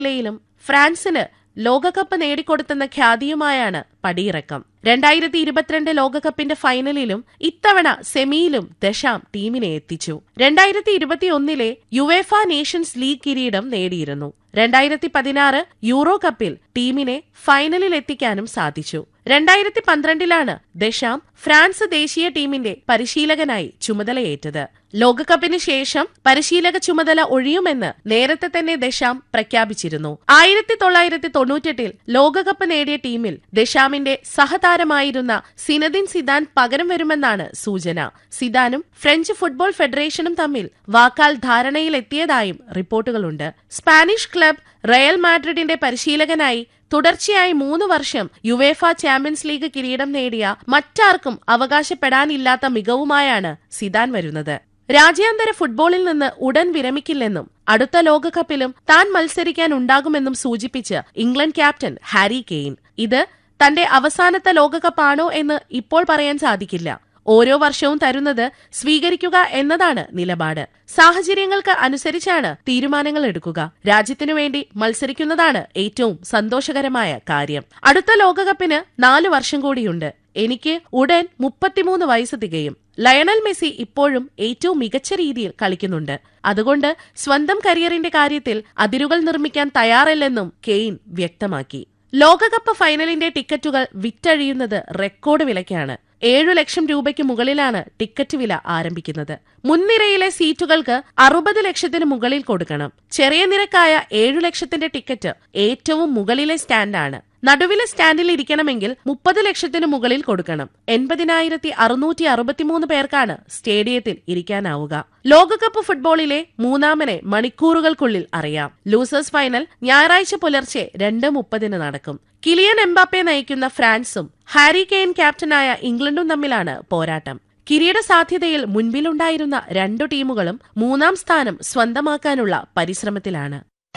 യിലും ഫ്രാൻസിന് ലോകകപ്പ് നേടിക്കൊടുത്തെന്ന ഖ്യാതിയുമായാണ് പടിയിറക്കം രണ്ടായിരത്തി ഇരുപത്തിരണ്ട് ലോകകപ്പിന്റെ ഫൈനലിലും ഇത്തവണ സെമിയിലും ദശാം ടീമിനെ എത്തിച്ചു രണ്ടായിരത്തി ഇരുപത്തിയൊന്നിലെ യുവേഫ നേഷൻസ് ലീഗ് കിരീടം നേടിയിരുന്നു രണ്ടായിരത്തി പതിനാറ് യൂറോ കപ്പിൽ ടീമിനെ ഫൈനലിൽ എത്തിക്കാനും സാധിച്ചു രണ്ടായിരത്തി പന്ത്രണ്ടിലാണ് ദശാം ഫ്രാൻസ് ദേശീയ ടീമിന്റെ പരിശീലകനായി ചുമതലയേറ്റത് ലോകകപ്പിന് ശേഷം പരിശീലക ചുമതല ഒഴിയുമെന്ന് നേരത്തെ തന്നെ ദശാം പ്രഖ്യാപിച്ചിരുന്നു ആയിരത്തി തൊള്ളായിരത്തി തൊണ്ണൂറ്റെട്ടിൽ ലോകകപ്പ് നേടിയ ടീമിൽ ദശാമിന്റെ സഹതാരമായിരുന്ന സിനദിൻ സിദാൻ പകരം വരുമെന്നാണ് സൂചന സിദാനും ഫ്രഞ്ച് ഫുട്ബോൾ ഫെഡറേഷനും തമ്മിൽ വാക്കാൽ ധാരണയിലെത്തിയതായും റിപ്പോർട്ടുകളുണ്ട് സ്പാനിഷ് ക്ലബ് റയൽ മാഡ്രിഡിന്റെ പരിശീലകനായി തുടർച്ചയായി മൂന്ന് വർഷം യുവേഫ ചാമ്പ്യൻസ് ലീഗ് കിരീടം നേടിയ മറ്റാർക്കും അവകാശപ്പെടാനില്ലാത്ത മികവുമായാണ് സിദാൻ വരുന്നത് രാജ്യാന്തര ഫുട്ബോളിൽ നിന്ന് ഉടൻ വിരമിക്കില്ലെന്നും അടുത്ത ലോകകപ്പിലും താൻ മത്സരിക്കാൻ ഉണ്ടാകുമെന്നും സൂചിപ്പിച്ച് ഇംഗ്ലണ്ട് ക്യാപ്റ്റൻ ഹാരി കെയ്ൻ ഇത് തന്റെ അവസാനത്തെ ലോകകപ്പാണോ എന്ന് ഇപ്പോൾ പറയാൻ സാധിക്കില്ല ഓരോ വർഷവും തരുന്നത് സ്വീകരിക്കുക എന്നതാണ് നിലപാട് സാഹചര്യങ്ങൾക്ക് അനുസരിച്ചാണ് തീരുമാനങ്ങൾ എടുക്കുക രാജ്യത്തിനു വേണ്ടി മത്സരിക്കുന്നതാണ് ഏറ്റവും സന്തോഷകരമായ കാര്യം അടുത്ത ലോകകപ്പിന് നാലു വർഷം കൂടിയുണ്ട് എനിക്ക് ഉടൻ മുപ്പത്തിമൂന്ന് വയസ്സ് തികയും ലയണൽ മെസ്സി ഇപ്പോഴും ഏറ്റവും മികച്ച രീതിയിൽ കളിക്കുന്നുണ്ട് അതുകൊണ്ട് സ്വന്തം കരിയറിന്റെ കാര്യത്തിൽ അതിരുകൾ നിർമ്മിക്കാൻ തയ്യാറല്ലെന്നും കെയ്ൻ വ്യക്തമാക്കി ലോകകപ്പ് ഫൈനലിന്റെ ടിക്കറ്റുകൾ വിറ്റഴിയുന്നത് റെക്കോർഡ് വിലയ്ക്കാണ് ഏഴു ലക്ഷം രൂപയ്ക്ക് മുകളിലാണ് ടിക്കറ്റ് വില ആരംഭിക്കുന്നത് മുൻനിരയിലെ സീറ്റുകൾക്ക് അറുപത് ലക്ഷത്തിന് മുകളിൽ കൊടുക്കണം ചെറിയ നിരക്കായ ഏഴു ലക്ഷത്തിന്റെ ടിക്കറ്റ് ഏറ്റവും മുകളിലെ സ്റ്റാൻഡാണ് നടുവിലെ സ്റ്റാൻഡിൽ ഇരിക്കണമെങ്കിൽ മുപ്പത് ലക്ഷത്തിന് മുകളിൽ കൊടുക്കണം എൺപതിനായിരത്തി അറുന്നൂറ്റി അറുപത്തിമൂന്ന് പേർക്കാണ് സ്റ്റേഡിയത്തിൽ ഇരിക്കാനാവുക ലോകകപ്പ് ഫുട്ബോളിലെ മൂന്നാമനെ മണിക്കൂറുകൾക്കുള്ളിൽ അറിയാം ലൂസേഴ്സ് ഫൈനൽ ഞായറാഴ്ച പുലർച്ചെ രണ്ട് മുപ്പതിന് നടക്കും കിലിയൻ എംബാപ്പെ നയിക്കുന്ന ഫ്രാൻസും ഹാരി കെയ്ൻ ക്യാപ്റ്റനായ ഇംഗ്ലണ്ടും തമ്മിലാണ് പോരാട്ടം കിരീട സാധ്യതയിൽ മുൻപിലുണ്ടായിരുന്ന രണ്ടു ടീമുകളും മൂന്നാം സ്ഥാനം സ്വന്തമാക്കാനുള്ള പരിശ്രമത്തിലാണ്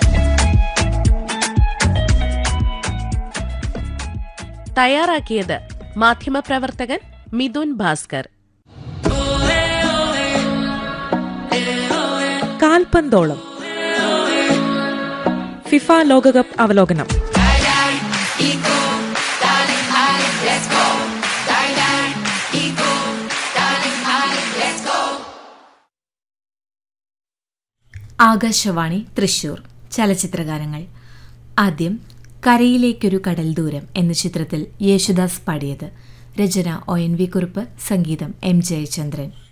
തയ്യാറാക്കിയത് മാധ്യമപ്രവർത്തകൻ മിഥുൻ ഭാസ്കർ കാൽപന്തോളം ഫിഫ ലോകകപ്പ് അവലോകനം ആകാശവാണി തൃശൂർ ചലച്ചിത്രഗാനങ്ങൾ ആദ്യം കരയിലേക്കൊരു കടൽ ദൂരം എന്ന ചിത്രത്തിൽ യേശുദാസ് പാടിയത് രചന ഒ എൻ വി കുറുപ്പ് സംഗീതം എം ജയചന്ദ്രൻ